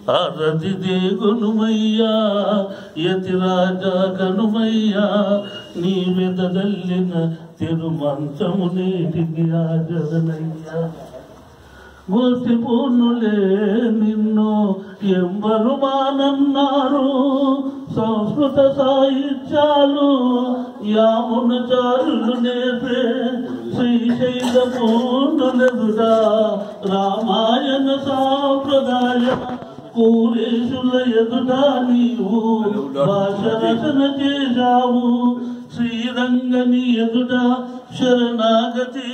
అరది దేగునుమయ్యా యతి రాజా కనుమయ్యా నీ వెదగల్లిన తిరుమంచము నీటికి ఆజరనయ్యా గోసి పూర్ణులే నిన్ను ఎంబరు మానన్నారు సంస్కృత సాహిత్యాలు యామున చారులు నేర్పే శ్రీశైల పూర్ణులెదుడా రామాయణ సాంప్రదాయ కూరేశుల ఎదుట నీవు భాష రచన చేశావు శ్రీరంగని ఎదుట శరణాగతి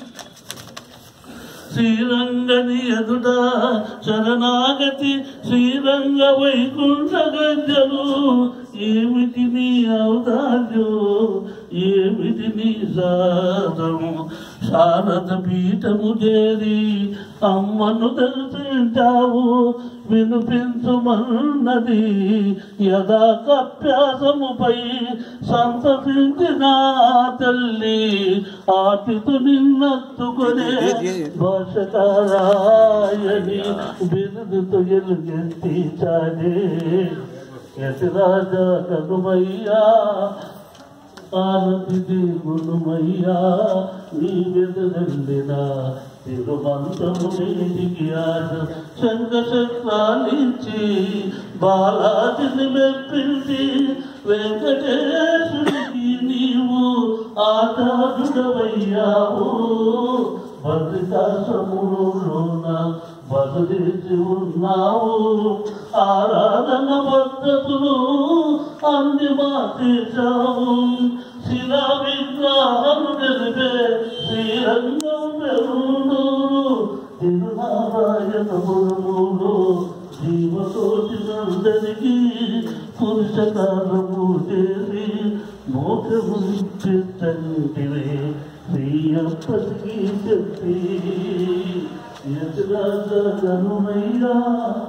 శ్రీరంగని ఎదుట శరణాగతి శ్రీరంగ వైకుంఠ గజ్జలు ఏమిటి నీ ఔదార్యం ఏమిటి నీ సాధము శారద పీఠము చేరి అమ్మను దర్శించావు వినిపించుమన్నది యదా కప్యాసముపై సంతసించిన తల్లి ఆతిథు నిన్నత్తుకునే భాషకారాయని బిరుదుతో ఎలుగెత్తి చాలే యతిరాజా కనుమయ్యా ఆరతిది గుణమయ్యా నీ వెదగల్లిన తిరుమంతము నీటికి ఆశ శంఖ చక్రాలించి బాలాజిని మెప్పించి వెంకటేశుడికి నీవు ఆచారుడవయ్యావు భద్రికాశ్రములోన బదిలించి ఉన్నావు ఆరాధన పద్ధతులు అన్ని మార్చేశావు శిలా విగ్రహాలు తెలిపే శ్రీరంగం పెరుడు తిరునారాయణపురములో జీవకోటినందరికీ పురుషకాలము చేసి మోక్షము తండ్రివే శ్రీయప్పటికీ చెప్పి యశరాజ కనుమయ్యా